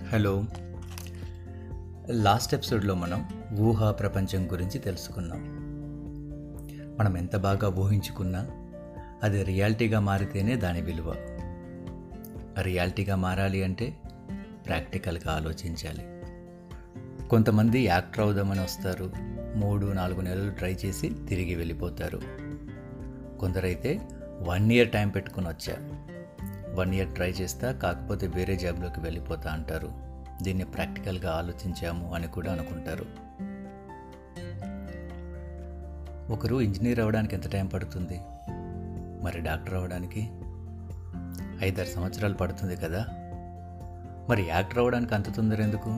hello last ఎపిసోడ్లో మనం ఊహా ప్రపంచం గురించి తెలుసుకున్నాం మనం ఎంత బాగా ఊహించుకున్నా అది రియాలిటీగా మారితేనే దాని విలువ రియాలిటీగా మారాలి అంటే ప్రాక్టికల్గా ఆలోచించాలి కొంతమంది యాక్టర్ అవుదామని వస్తారు మూడు నాలుగు నెలలు ట్రై చేసి తిరిగి వెళ్ళిపోతారు కొందరైతే వన్ ఇయర్ టైం పెట్టుకుని వచ్చారు వన్ ఇయర్ ట్రై చేస్తా కాకపోతే వేరే జాబ్లోకి వెళ్ళిపోతా అంటారు దీన్ని ప్రాక్టికల్గా ఆలోచించాము అని కూడా అనుకుంటారు ఒకరు ఇంజనీర్ అవ్వడానికి ఎంత టైం పడుతుంది మరి డాక్టర్ అవ్వడానికి ఐదారు సంవత్సరాలు పడుతుంది కదా మరి యాక్టర్ అవ్వడానికి అంత తొందర ఎందుకు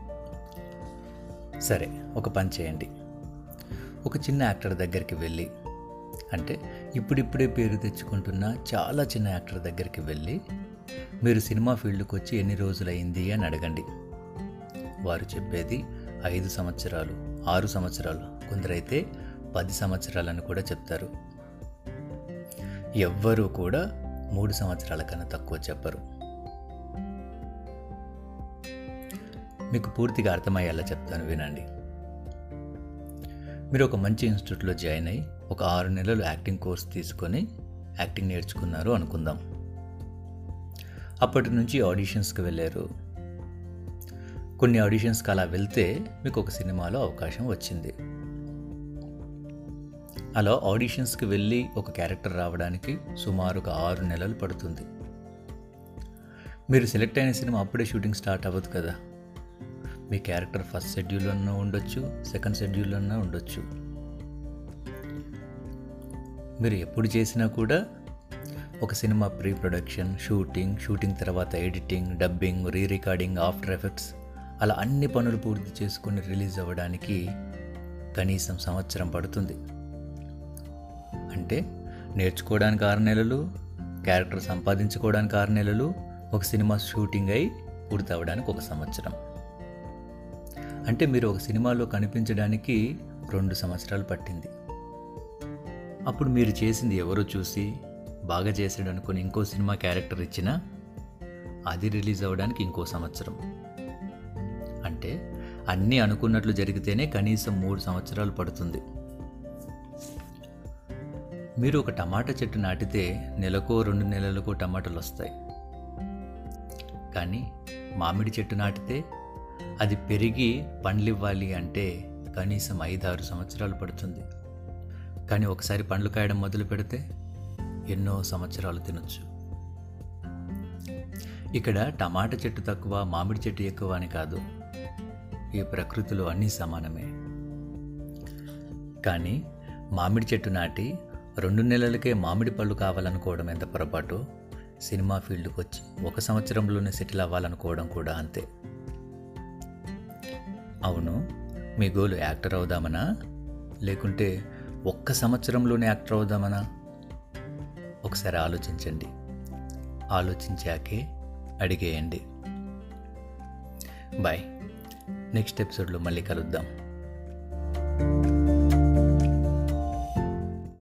సరే ఒక పని చేయండి ఒక చిన్న యాక్టర్ దగ్గరికి వెళ్ళి అంటే ఇప్పుడిప్పుడే పేరు తెచ్చుకుంటున్న చాలా చిన్న యాక్టర్ దగ్గరికి వెళ్ళి మీరు సినిమా ఫీల్డ్కి వచ్చి ఎన్ని రోజులైంది అని అడగండి వారు చెప్పేది ఐదు సంవత్సరాలు ఆరు సంవత్సరాలు కొందరైతే పది సంవత్సరాలని కూడా చెప్తారు ఎవ్వరూ కూడా మూడు సంవత్సరాల కన్నా తక్కువ చెప్పరు మీకు పూర్తిగా అర్థమయ్యేలా చెప్తాను వినండి మీరు ఒక మంచి ఇన్స్టిట్యూట్లో జాయిన్ అయ్యి ఒక ఆరు నెలలు యాక్టింగ్ కోర్స్ తీసుకొని యాక్టింగ్ నేర్చుకున్నారు అనుకుందాం అప్పటి నుంచి ఆడిషన్స్కి వెళ్ళారు కొన్ని ఆడిషన్స్కి అలా వెళ్తే మీకు ఒక సినిమాలో అవకాశం వచ్చింది అలా ఆడిషన్స్కి వెళ్ళి ఒక క్యారెక్టర్ రావడానికి సుమారుగా ఆరు నెలలు పడుతుంది మీరు సెలెక్ట్ అయిన సినిమా అప్పుడే షూటింగ్ స్టార్ట్ అవ్వదు కదా మీ క్యారెక్టర్ ఫస్ట్ షెడ్యూల్లోనే ఉండొచ్చు సెకండ్ షెడ్యూల్లోనే ఉండొచ్చు మీరు ఎప్పుడు చేసినా కూడా ఒక cinema pre production shooting shooting తర్వాత editing dubbing re recording after effects అలా అన్ని పనులు పూర్తి చేసుకొని రిలీజ్ అవ్వడానికి కనీసం సంవత్సరం పడుతుంది అంటే నేర్చుకోవడానికి ఆరు నెలలు క్యారెక్టర్ సంపాదించుకోవడానికి ఆరు నెలలు ఒక సినిమా షూటింగ్ అయి పూర్తి అవ్వడానికి ఒక సంవత్సరం అంటే మీరు ఒక సినిమాలో కనిపించడానికి రెండు సంవత్సరాలు పట్టింది అప్పుడు మీరు చేసింది ఎవరో చూసి బాగా చేసాడు అనుకుని ఇంకో సినిమా క్యారెక్టర్ ఇచ్చినా అది రిలీజ్ అవ్వడానికి ఇంకో సంవత్సరం అంటే అన్నీ అనుకున్నట్లు జరిగితేనే కనీసం మూడు సంవత్సరాలు పడుతుంది మీరు ఒక టమాటా చెట్టు నాటితే నెలకో రెండు నెలలకో టమాటాలు వస్తాయి కానీ మామిడి చెట్టు నాటితే అది పెరిగి పండ్లివ్వాలి అంటే కనీసం ఐదారు సంవత్సరాలు పడుతుంది కానీ ఒకసారి పండ్లు కాయడం మొదలు పెడితే ఎన్నో సంవత్సరాలు తినొచ్చు ఇక్కడ టమాటా చెట్టు తక్కువ మామిడి చెట్టు ఎక్కువ అని కాదు ఈ ప్రకృతిలో అన్నీ సమానమే కానీ మామిడి చెట్టు నాటి రెండు నెలలకే మామిడి పళ్ళు కావాలనుకోవడం ఎంత పొరపాటు సినిమా ఫీల్డ్కి వచ్చి ఒక సంవత్సరంలోనే సెటిల్ అవ్వాలనుకోవడం కూడా అంతే అవును మీ గోలు యాక్టర్ అవుదామనా లేకుంటే ఒక్క సంవత్సరంలోనే యాక్టర్ అవుదామనా ఒకసారి ఆలోచించండి ఆలోచించాకే అడిగేయండి బాయ్ నెక్స్ట్ ఎపిసోడ్లో మళ్ళీ కలుద్దాం